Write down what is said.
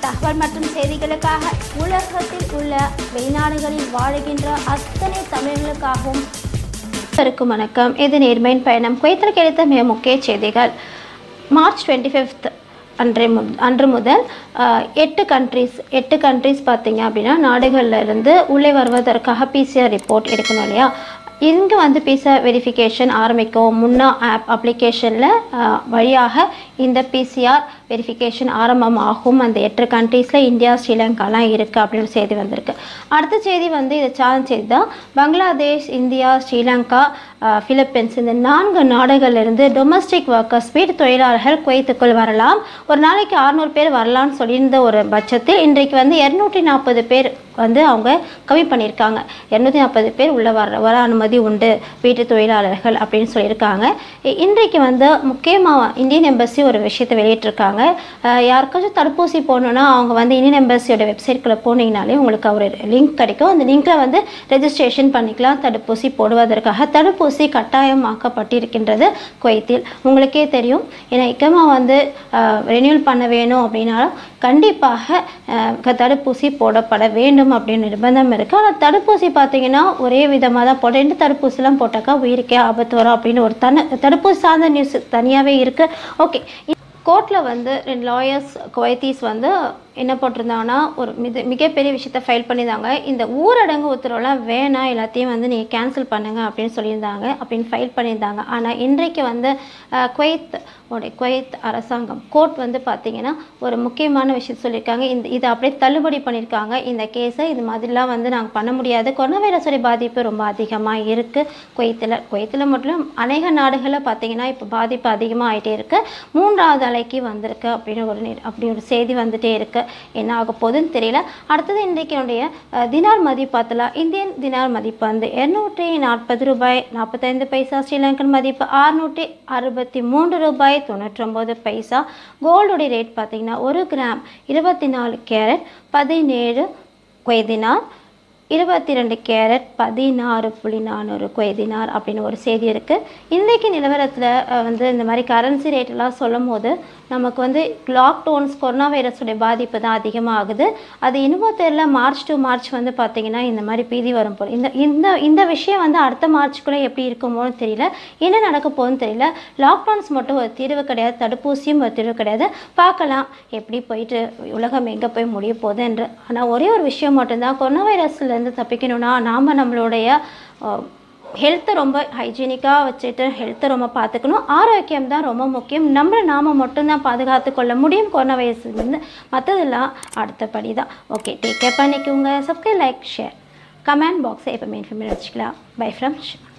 தகவல் மற்றும் செய்திகளுக்காக உலகத்தில் உள்ள வெளிநாடுகளில் வாழுகின்ற அத்தனை தமிழர்களுக்காகவும் அனைவருக்கும் வணக்கம் இது நேர்மையின் பயணம் குவைத்தில் கிடைத்த மிக முக்கிய செய்திகள் மார்ச் டுவெண்ட்டி ஃபிஃப்த் அன்றை மு அன்று முதல் ஆஹ், எட்டு கண்ட்ரிஸ் எட்டு கண்ட்ரிஸ் பார்த்தீங்க அப்படின்னா நாடுகள்ல இருந்து உள்ளே வருவதற்காக பிசிஆர் ரிப்போர்ட் எடுக்கணும் இல்லையா இங்கே வந்து பிசிஆர் வெரிஃபிகேஷன் ஆரம்பிக்கும் முன்னா ஆப் அப்ளிகேஷனில் வழியாக இந்த பிசிஆர் வெரிஃபிகேஷன் ஆரம்பமாகும் அந்த எட்டு கண்ட்ரீஸில் இந்தியா ஸ்ரீலங்காலாம் இருக்குது அப்படின்னு செய்தி வந்திருக்கு அடுத்த செய்தி வந்து இதை சார்ந்த செய்தி தான் பங்களாதேஷ் இந்தியா ஸ்ரீலங்கா ஆஹ், பிலிப்பைன்ஸ் இந்த நான்கு நாடுகளிலிருந்து டொமஸ்டிக் ஒர்க்கர்ஸ் வீட்டு தொழிலாளர்கள் குவைத்துக்குள் வரலாம் ஒரு நாளைக்கு அறுநூறு பேர் வரலாம்னு சொல்லியிருந்த ஒரு பட்சத்தில் இன்றைக்கு வந்து இரநூற்றி நாற்பது பேர் வந்து அவங்க கம்மி பண்ணியிருக்காங்க இரநூத்தி நாற்பது பேர் உள்ள வர வர அனுமதி உண்டு வீட்டு தொழிலாளர்கள் அப்படின்னு சொல்லியிருக்காங்க இ- இன்றைக்கு வந்து முக்கியமாக இந்தியன் எம்பசி ஒரு விஷயத்தை வெளியிட்டிருக்காங்க அஹ் யாருக்காச்சும் தடுப்பூசி போடணுன்னா அவங்க வந்து இந்தியன் எம்பசியோட வெப்சைட்குள்ளே போனீங்கனாலே உங்களுக்கு ஒரு லிங்க் கிடைக்கும் அந்த லிங்க்கில் வந்து ரெஜிஸ்ட்ரேஷன் பண்ணிக்கலாம் தடுப்பூசி போடுவதற்காக தடுப்பூசி கட்டாயமாக்கப்பட்டிருக்கின்றது குவைத்தில் உங்களுக்கே தெரியும் ஏன்னா இக்கமா வந்து ரெனியூல் பண்ண வேணும் அப்படின்னாலும் கண்டிப்பாக அஹ், க- தடுப்பூசி போடப்பட வேண்டும் அப்படின்னு நிர்பந்தம் இருக்குது ஆனால் தடுப்பூசி பார்த்தீங்கன்னா ஒரே விதமாக தான் போட ரெண்டு தடுப்பூசிலாம் போட்டாக்கா உயிருக்கே ஆபத்து வரும் அப்படின்னு ஒரு தன தடுப்பூசி சார்ந்த நியூஸ் தனியாகவே இருக்குது ஓகே கோர்ட்டில் வந்து ரெண்டு லாயர்ஸ் குவைத்தீஸ் வந்து என்ன போட்டிருந்தாங்கன்னா ஒரு மிக மிகப்பெரிய விஷயத்த ஃபைல் பண்ணியிருந்தாங்க இந்த ஊரடங்கு உத்தரவுலாம் வேணாம் எல்லாத்தையும் வந்து நீங்கள் கேன்சல் பண்ணுங்க அப்படின்னு சொல்லியிருந்தாங்க அப்படின்னு ஃபைல் பண்ணியிருந்தாங்க ஆனால் இன்றைக்கு வந்து அஹ், குவைத் உடைய குவைத் அரசாங்கம் கோர்ட் வந்து பார்த்தீங்கன்னா ஒரு முக்கியமான விஷயம் சொல்லியிருக்காங்க இந்த இதை அப்படியே தள்ளுபடி பண்ணியிருக்காங்க இந்த கேஸை இது மாதிரிலாம் வந்து நாங்கள் பண்ண முடியாது கொரோனா வைரஸோடைய பாதிப்பு ரொம்ப அதிகமாக இருக்குது குவைத்தில் குவைத்தில் மட்டும் இல்ல, அநேக நாடுகளில் பார்த்தீங்கன்னா இப்போ பாதிப்பு அதிகமாக ஆயிட்டே இருக்கு மூன்றாவது அலைக்கு வந்திருக்கு அப்படின்னு ஒரு நி- அப்படி ஒரு செய்தி வந்துட்டே இருக்கு என்ன ஆக போகுதுன்னு தெரியல அடுத்தது இன்றைக்கு என்னுடைய அஹ், தினார் மதிப்பாத்தில் இந்தியன் தினார் மதிப்பு வந்து இரநூற்றி நாற்பது ரூபாய் நாற்பத்தைந்து பைசா ஸ்ரீலங்கன் மதிப்பு அறுநூற்றி அறுபத்தி மூன்று ரூபாய் தொண்ணூற்றொம்பது பைசா கோல்டுடைய ரேட் பார்த்தீங்கன்னா ஒரு கிராம் இருபத்தி நாலு கேரட் பதினேழு குவைதினார் இருபத்தி ரெண்டு கேரட் பதினாறு புள்ளி நானூறு குவைதினார் அப்படின்னு ஒரு செய்தி இருக்குது இன்றைக்கி நிலவரத்தில் வந்து இந்த மாதிரி கரன்சி ரேட்டெல்லாம் சொல்லும் போது நமக்கு வந்து லாக்டவுன்ஸ் கொரோனா வைரஸுடைய பாதிப்பு தான் அதிகமாக ஆகுது அது இன்னமும் தெரியல மார்ச் டு மார்ச் வந்து பார்த்திங்கன்னா இந்த மாதிரி பீதி வரும் போல் இந்த இந்த இந்த விஷயம் வந்து அடுத்த மார்ச்சுக்குள்ளே எப்படி இருக்குமோன்னு தெரியல என்ன நடக்க போகுதுன்னு தெரியல லாக்டவுன்ஸ் மட்டும் ஒரு தீர்வு கிடையாது தடுப்பூசியும் ஒரு தீர்வு கிடையாது பார்க்கலாம் எப்படி போயிட்டு உலகம் எங்கே போய் முடிய போகுது என்று ஆனால் ஒரே ஒரு விஷயம் மட்டும்தான் கொரோனா வைரஸ்லேருந்து தப்பிக்கணும்னா நாம் நம்மளுடைய ஹெல்த்தை ரொம்ப ஹைஜீனிக்காக வச்சுட்டு ஹெல்த்தை ரொம்ப பார்த்துக்கணும் ஆரோக்கியம் தான் ரொம்ப முக்கியம் நம்மளை நாம் மட்டும்தான் பாதுகாத்து கொள்ள முடியும் கொரோனா வைரஸ்லேருந்து மற்றதெல்லாம் அடுத்தபடி தான் ஓகே டேக் கேர் பண்ணிக்கோங்க சப்ஸ்கிரைப் லைக் ஷேர் கமெண்ட் பாக்ஸை எப்பவுமே இன்ஃபர்மேட் வச்சுக்கலாம் பை ஃப்ரம்